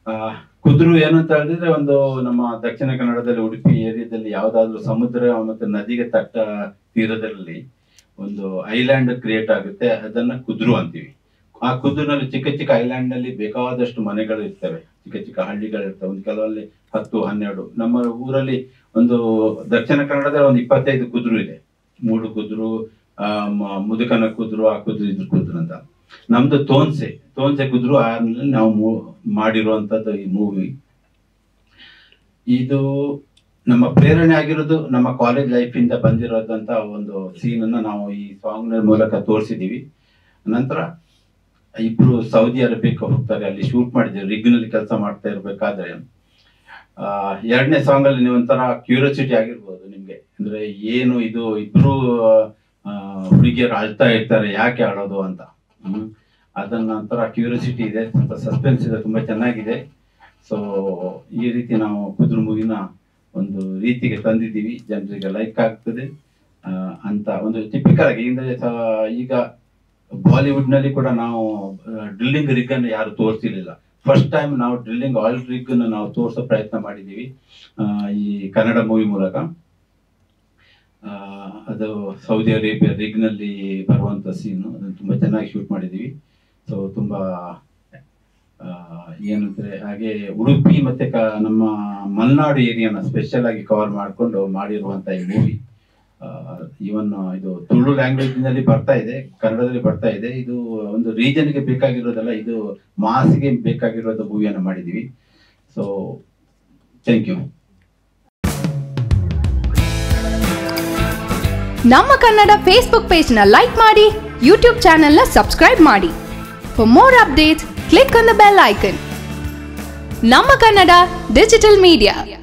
ಆ, ಕುದ್ರು ಏನು ಅಂತ ಹೇಳಿದ್ರೆ ಒಂದು ನಮ್ಮ ದಕ್ಷಿಣ ಕನ್ನಡದಲ್ಲಿ ಉಡುಪಿ ಏರಿಯಾದಲ್ಲಿ ಯಾವ್ದಾದ್ರು ಸಮುದ್ರ ಮತ್ತೆ ನದಿಗೆ ತಟ್ಟ ತೀರದಲ್ಲಿ ಒಂದು ಐಲ್ಯಾಂಡ್ ಕ್ರಿಯೇಟ್ ಆಗುತ್ತೆ ಅದನ್ನ ಕುದ್ರು ಅಂತೀವಿ ಆ ಕುದ್ರಿನಲ್ಲಿ ಚಿಕ್ಕ ಚಿಕ್ಕ ಐಲ್ಯಾಂಡ್ ನಲ್ಲಿ ಬೇಕಾದಷ್ಟು ಮನೆಗಳು ಇರ್ತವೆ ಚಿಕ್ಕ ಚಿಕ್ಕ ಹಳ್ಳಿಗಳು ಇರ್ತವೆ ಒಂದು ಕೆಲವಲ್ಲಿ ಹತ್ತು ಹನ್ನೆರಡು ನಮ್ಮ ಊರಲ್ಲಿ ಒಂದು ದಕ್ಷಿಣ ಕನ್ನಡದಲ್ಲಿ ಒಂದು ಇಪ್ಪತ್ತೈದು ಕುದ್ರು ಇದೆ ಮೂಡು ಕುದ್ರು ಆ, ಮ- ಮುದುಕನ ಕುದ್ರು ಆ ಕುದ್ರು ಇದ್ರ ಕುದ್ರು ಅಂತ ನಮ್ದು ತೋನ್ಸೆ ತೋನ್ಸೆ ಕುದ್ರು ಆಮೇಲೆ ನಾವು ಮೂ- ಮಾಡಿರುವಂತದ್ದು ಈ ಮೂವಿ ಇದು ನಮ್ಮ ಪ್ರೇರಣೆ ಆಗಿರೋದು ನಮ್ಮ ಕಾಲೇಜ್ ಲೈಫ್ ಇಂದ ಬಂದಿರೋದಂತ ಒಂದು ಸೀನ್ ಅನ್ನ ನಾವು ಈ ಸಾಂಗ್ ಮೂಲಕ ತೋರಿಸಿದೀವಿ ನಂತರ ಇಬ್ರು ಸೌದಿ ಅರೇಬಿಯಾಕ್ಕೆ ಹೋಗ್ತಾರೆ ಅಲ್ಲಿ ಶೂಟ್ ಮಾಡಿದ್ದೀವಿ ರಿಗ್ ನಲ್ಲಿ ಕೆಲಸ ಮಾಡ್ತಾ ಇರ್ಬೇಕಾದ್ರೆ ಆ ಎರಡನೇ ಸಾಂಗ್ ಅಲ್ಲಿ ನೀವು ಒಂಥರ ಕ್ಯೂರಿಯಾಸಿಟಿ ಆಗಿರ್ಬೋದು ನಿಮ್ಗೆ ಅಂದ್ರೆ ಏನು ಇದು ಇಬ್ರು ಆ, ಹುಡುಗಿಯರು ಅಳ್ತಾ ಇರ್ತಾರೆ ಯಾಕೆ ಆಡೋದು ಅಂತ ಹ್ಮ್ ಅದನ್ನ ಒಂಥರ ಕ್ಯೂರಿಯಾಸಿಟಿ ಇದೆ ಸ್ವಲ್ಪ ಸಸ್ಪೆನ್ಸ್ ಇದೆ ತುಂಬಾ ಚೆನ್ನಾಗಿದೆ ಸೊ ಈ ರೀತಿ ನಾವು ಕುದುರು ಮೂವಿನ ಒಂದು ರೀತಿಗೆ ತಂದಿದ್ದೀವಿ ಜನರಿಗೆ ಲೈಕ್ ಆಗ್ತದೆ ಆ, ಅಂತ ಒಂದು ಟಿಪಿಕಲ್ ಆಗಿ ಅಂದ್ರೆ ಸ- ಈಗ ಬಾಲಿವುಡ್ ನಲ್ಲಿ ಕೂಡ ನಾವು ಡ್ರಿಲ್ಲಿಂಗ್ ರಿಗ್ ಅನ್ನು ಯಾರು ತೋರಿಸಿರ್ಲಿಲ್ಲ ಫಸ್ಟ್ ಟೈಮ್ ನಾವು ಡ್ರಿಲ್ಲಿಂಗ್ ಆಯಿಲ್ ರಿಗ್ ಅನ್ನು ನಾವು ತೋರಿಸೋ ಪ್ರಯತ್ನ ಮಾಡಿದ್ದೀವಿ ಆ, ಈ ಕನ್ನಡ ಮೂವಿ ಮೂಲಕ ಆ, ಅದು ಸೌದಿ ಅರೇಬಿಯಾ ರಿಗ್ ನಲ್ಲಿ ಬರುವಂತ ಸೀನು ಅದನ್ನು ತುಂಬಾ ಚೆನ್ನಾಗಿ ಶೂಟ್ ಮಾಡಿದ್ದೀವಿ ಸೊ ತುಂಬಾ ಆ, ಏನಂದ್ರೆ ಹಾಗೆ ಉಡುಪಿ ಮತ್ತೆ ಕ- ನಮ್ಮ ಮಲೆನಾಡು ಏರಿಯಾನ ಸ್ಪೆಷಲ್ ಆಗಿ ಕವರ್ ಮಾಡಿಕೊಂಡು ಮಾಡಿರುವಂತ ಈ ಮೂವಿ ಇವನ್ ಇದು ತುಳು ಲ್ಯಾಂಗ್ವೇಜ್ ನಲ್ಲಿ ಬರ್ತಾ ಇದೆ ಕನ್ನಡದಲ್ಲಿ ಬರ್ತಾ ಇದೆ ಇದು ಒಂದು ರೀಜನ್ಗೆ ಬೇಕಾಗಿರೋದಲ್ಲ ಇದು ಮಾಸಿಗೆ ಬೇಕಾಗಿರೋದು ಮೂವಿಯನ್ನು ಮಾಡಿದೀವಿ ಸೊ ಥ್ಯಾಂಕ್ ಯು ನಮ್ಮ ಕನ್ನಡ ಫೇಸ್ಬುಕ್ ಪೇಜ್ನ ಲೈಕ್ ಮಾಡಿ ಯೂಟ್ಯೂಬ್ ಚಾನೆಲ್ನ ಸಬ್ಸ್ಕ್ರೈಬ್ ಮಾಡಿ for more updates click on the bell icon ನಮ್ಮ ಕನ್ನಡ ಡಿಜಿಟಲ್ ಮೀಡಿಯಾ